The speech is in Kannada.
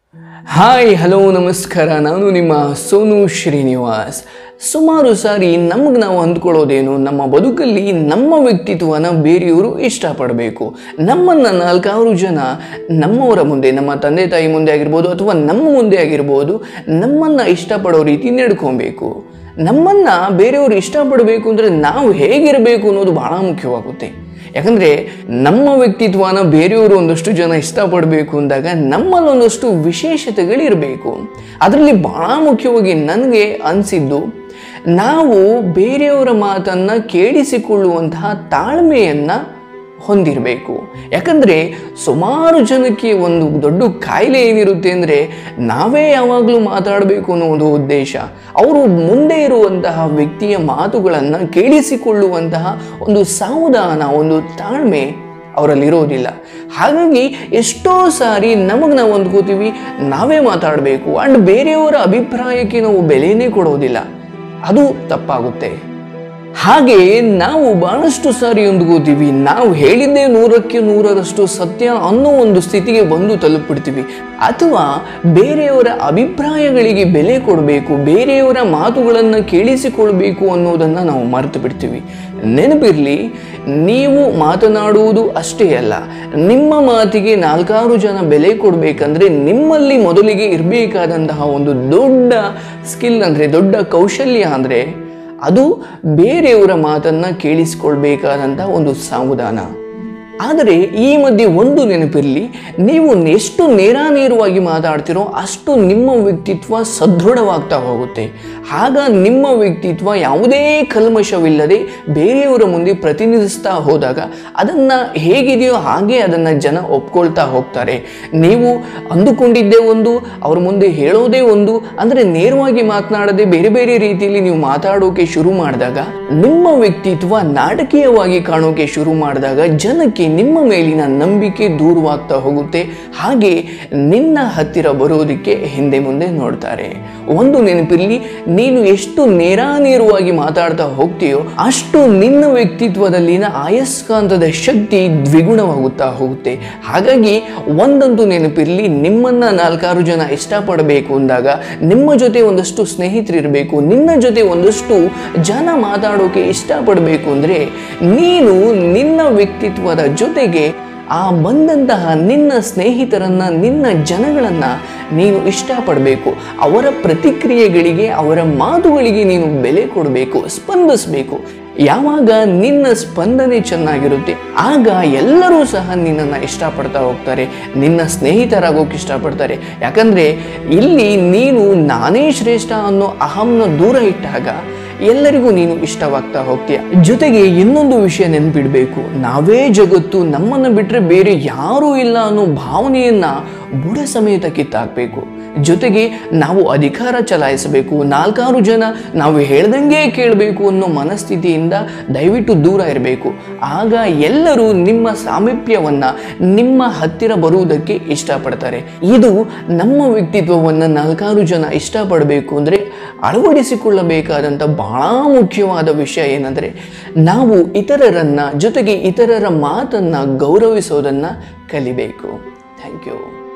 ಹಾಯ್ ಹಲೋ ನಮಸ್ಕಾರ ನಾನು ನಿಮ್ಮ ಸೋನು ಶ್ರೀನಿವಾಸ್ ಸುಮಾರು ಸಾರಿ ನಮಗೆ ನಾವು ಅಂದ್ಕೊಳ್ಳೋದೇನು ನಮ್ಮ ಬದುಕಲ್ಲಿ ನಮ್ಮ ವ್ಯಕ್ತಿತ್ವನ ಬೇರೆಯವರು ಇಷ್ಟಪಡಬೇಕು ನಮ್ಮನ್ನು ನಾಲ್ಕಾರು ಜನ ನಮ್ಮವರ ಮುಂದೆ ನಮ್ಮ ತಂದೆ ತಾಯಿ ಮುಂದೆ ಆಗಿರ್ಬೋದು ಅಥವಾ ನಮ್ಮ ಮುಂದೆ ಆಗಿರ್ಬೋದು ನಮ್ಮನ್ನು ಇಷ್ಟಪಡೋ ರೀತಿ ನಡ್ಕೊಬೇಕು ನಮ್ಮನ್ನು ಬೇರೆಯವರು ಇಷ್ಟಪಡಬೇಕು ಅಂದರೆ ನಾವು ಹೇಗಿರಬೇಕು ಅನ್ನೋದು ಬಹಳ ಮುಖ್ಯವಾಗುತ್ತೆ ಯಾಕಂದರೆ ನಮ್ಮ ವ್ಯಕ್ತಿತ್ವನ ಬೇರೆಯವರು ಒಂದಷ್ಟು ಜನ ಇಷ್ಟಪಡಬೇಕು ಅಂದಾಗ ನಮ್ಮಲ್ಲಿ ಒಂದಷ್ಟು ವಿಶೇಷತೆಗಳಿರಬೇಕು ಅದರಲ್ಲಿ ಬಹಳ ಮುಖ್ಯವಾಗಿ ನನಗೆ ಅನಿಸಿದ್ದು ನಾವು ಬೇರೆಯವರ ಮಾತನ್ನು ಕೇಳಿಸಿಕೊಳ್ಳುವಂತಹ ತಾಳ್ಮೆಯನ್ನು ಹೊಂದಿರಬೇಕು ಯಾಕಂದರೆ ಸುಮಾರು ಜನಕ್ಕೆ ಒಂದು ದೊಡ್ಡ ಕಾಯಿಲೆ ಏನಿರುತ್ತೆ ಅಂದರೆ ನಾವೇ ಯಾವಾಗಲೂ ಮಾತಾಡಬೇಕು ಅನ್ನೋ ಒಂದು ಉದ್ದೇಶ ಅವರು ಮುಂದೆ ಇರುವಂತಹ ವ್ಯಕ್ತಿಯ ಮಾತುಗಳನ್ನು ಕೇಳಿಸಿಕೊಳ್ಳುವಂತಹ ಒಂದು ಸಾವಧಾನ ಒಂದು ತಾಳ್ಮೆ ಅವರಲ್ಲಿರೋದಿಲ್ಲ ಹಾಗಾಗಿ ಎಷ್ಟೋ ಸಾರಿ ನಮಗೆ ನಾವು ಅಂದ್ಕೋತೀವಿ ನಾವೇ ಮಾತಾಡಬೇಕು ಆ್ಯಂಡ್ ಬೇರೆಯವರ ಅಭಿಪ್ರಾಯಕ್ಕೆ ನಾವು ಬೆಲೆನೇ ಕೊಡೋದಿಲ್ಲ ಅದು ತಪ್ಪಾಗುತ್ತೆ ಹಾಗೆ ನಾವು ಬಹಳಷ್ಟು ಸಾರಿ ಅಂದ್ಕೋತೀವಿ ನಾವು ಹೇಳಿದ್ದೇ ನೂರಕ್ಕೆ ನೂರರಷ್ಟು ಸತ್ಯ ಅನ್ನೋ ಒಂದು ಸ್ಥಿತಿಗೆ ಬಂದು ತಲುಪಿಡ್ತೀವಿ ಅಥವಾ ಬೇರೆಯವರ ಅಭಿಪ್ರಾಯಗಳಿಗೆ ಬೆಲೆ ಕೊಡಬೇಕು ಬೇರೆಯವರ ಮಾತುಗಳನ್ನು ಕೇಳಿಸಿಕೊಳ್ಬೇಕು ಅನ್ನೋದನ್ನು ನಾವು ಮರೆತು ಬಿಡ್ತೀವಿ ನೆನಪಿರಲಿ ನೀವು ಮಾತನಾಡುವುದು ಅಷ್ಟೇ ಅಲ್ಲ ನಿಮ್ಮ ಮಾತಿಗೆ ನಾಲ್ಕಾರು ಜನ ಬೆಲೆ ಕೊಡಬೇಕಂದ್ರೆ ನಿಮ್ಮಲ್ಲಿ ಮೊದಲಿಗೆ ಇರಬೇಕಾದಂತಹ ಒಂದು ದೊಡ್ಡ ಸ್ಕಿಲ್ ಅಂದರೆ ದೊಡ್ಡ ಕೌಶಲ್ಯ ಅಂದರೆ ಅದು ಬೇರೆಯವರ ಮಾತನ್ನು ಕೇಳಿಸ್ಕೊಳ್ಬೇಕಾದಂಥ ಒಂದು ಸಾವಧಾನ ಆದರೆ ಈ ಮಧ್ಯೆ ಒಂದು ನೆನಪಿರಲಿ ನೀವು ಎಷ್ಟು ನೇರಾನೇರವಾಗಿ ಮಾತಾಡ್ತಿರೋ ಅಷ್ಟು ನಿಮ್ಮ ವ್ಯಕ್ತಿತ್ವ ಸದೃಢವಾಗ್ತಾ ಹೋಗುತ್ತೆ ಆಗ ನಿಮ್ಮ ವ್ಯಕ್ತಿತ್ವ ಯಾವುದೇ ಕಲ್ಮಶವಿಲ್ಲದೆ ಬೇರೆಯವರ ಮುಂದೆ ಪ್ರತಿನಿಧಿಸ್ತಾ ಹೋದಾಗ ಅದನ್ನು ಹೇಗಿದೆಯೋ ಹಾಗೆ ಅದನ್ನು ಜನ ಒಪ್ಕೊಳ್ತಾ ಹೋಗ್ತಾರೆ ನೀವು ಅಂದುಕೊಂಡಿದ್ದೇ ಒಂದು ಅವ್ರ ಮುಂದೆ ಹೇಳೋದೇ ಒಂದು ಅಂದರೆ ನೇರವಾಗಿ ಮಾತನಾಡದೆ ಬೇರೆ ಬೇರೆ ರೀತಿಯಲ್ಲಿ ನೀವು ಮಾತಾಡೋಕೆ ಶುರು ಮಾಡಿದಾಗ ನಿಮ್ಮ ವ್ಯಕ್ತಿತ್ವ ನಾಟಕೀಯವಾಗಿ ಕಾಣೋಕೆ ಶುರು ಮಾಡಿದಾಗ ಜನಕ್ಕೆ ನಿಮ್ಮ ಮೇಲಿನ ನಂಬಿಕೆ ದೂರವಾಗ್ತಾ ಹೋಗುತ್ತೆ ಹಾಗೆ ನಿನ್ನ ಹತ್ತಿರ ಬರೋದಕ್ಕೆ ಹಿಂದೆ ಮುಂದೆ ನೋಡ್ತಾರೆ ಒಂದು ನೆನಪಿರಲಿ ನೀನು ಎಷ್ಟು ನೇರಾನೇರವಾಗಿ ಮಾತಾಡ್ತಾ ಹೋಗ್ತೀಯೋ ಅಷ್ಟು ನಿನ್ನ ವ್ಯಕ್ತಿತ್ವದಲ್ಲಿನ ಆಯಸ್ಕಾಂತದ ಶಕ್ತಿ ದ್ವಿಗುಣವಾಗುತ್ತಾ ಹೋಗುತ್ತೆ ಹಾಗಾಗಿ ಒಂದಂತೂ ನೆನಪಿರಲಿ ನಿಮ್ಮನ್ನ ನಾಲ್ಕಾರು ಜನ ಇಷ್ಟಪಡಬೇಕು ಅಂದಾಗ ನಿಮ್ಮ ಜೊತೆ ಒಂದಷ್ಟು ಸ್ನೇಹಿತರಿರಬೇಕು ನಿನ್ನ ಜೊತೆ ಒಂದಷ್ಟು ಜನ ಮಾತಾಡೋಕೆ ಇಷ್ಟಪಡಬೇಕು ಅಂದರೆ ನೀನು ನಿನ್ನ ವ್ಯಕ್ತಿತ್ವದ ಜೊತೆಗೆ ಆ ಬಂದಂತಹ ನಿನ್ನ ಸ್ನೇಹಿತರನ್ನ ನಿನ್ನ ಜನಗಳನ್ನ ನೀನು ಇಷ್ಟಪಡಬೇಕು ಅವರ ಪ್ರತಿಕ್ರಿಯೆಗಳಿಗೆ ಅವರ ಮಾತುಗಳಿಗೆ ನೀನು ಬೆಲೆ ಕೊಡಬೇಕು ಸ್ಪಂದಿಸಬೇಕು ಯಾವಾಗ ನಿನ್ನ ಸ್ಪಂದನೆ ಚೆನ್ನಾಗಿರುತ್ತೆ ಆಗ ಎಲ್ಲರೂ ಸಹ ನಿನ್ನನ್ನು ಇಷ್ಟಪಡ್ತಾ ಹೋಗ್ತಾರೆ ನಿನ್ನ ಸ್ನೇಹಿತರಾಗೋಕೆ ಇಷ್ಟಪಡ್ತಾರೆ ಯಾಕಂದರೆ ಇಲ್ಲಿ ನೀನು ನಾನೇ ಶ್ರೇಷ್ಠ ಅನ್ನೋ ಅಹಂನ ದೂರ ಇಟ್ಟಾಗ ಎಲ್ಲರಿಗೂ ನೀನು ಇಷ್ಟವಾಗ್ತಾ ಹೋಗ್ತೀಯ ಜೊತೆಗೆ ಇನ್ನೊಂದು ವಿಷಯ ನೆನ್ಪಿಡ್ಬೇಕು ನಾವೇ ಜಗತ್ತು ನಮ್ಮನ್ನು ಬಿಟ್ಟರೆ ಬೇರೆ ಯಾರೂ ಇಲ್ಲ ಅನ್ನೋ ಭಾವನೆಯನ್ನ ಬುಡ ಸಮೇತ ಕಿತ್ತಾಕಬೇಕು ಜೊತೆಗೆ ನಾವು ಅಧಿಕಾರ ಚಲಾಯಿಸಬೇಕು ನಾಲ್ಕಾರು ಜನ ನಾವು ಹೇಳ್ದಂಗೆ ಕೇಳಬೇಕು ಅನ್ನೋ ಮನಸ್ಥಿತಿಯಿಂದ ದಯವಿಟ್ಟು ದೂರ ಇರಬೇಕು ಆಗ ಎಲ್ಲರೂ ನಿಮ್ಮ ಸಾಮೀಪ್ಯವನ್ನ ನಿಮ್ಮ ಹತ್ತಿರ ಬರುವುದಕ್ಕೆ ಇಷ್ಟಪಡ್ತಾರೆ ಇದು ನಮ್ಮ ವ್ಯಕ್ತಿತ್ವವನ್ನು ನಾಲ್ಕಾರು ಜನ ಇಷ್ಟಪಡಬೇಕು ಅಂದರೆ ಅಳವಡಿಸಿಕೊಳ್ಳಬೇಕಾದಂಥ ಬಹಳ ಮುಖ್ಯವಾದ ವಿಷಯ ಏನಂದರೆ ನಾವು ಇತರರನ್ನ ಜೊತೆಗೆ ಇತರರ ಮಾತನ್ನು ಗೌರವಿಸೋದನ್ನು ಕಲಿಬೇಕು ಥ್ಯಾಂಕ್ ಯು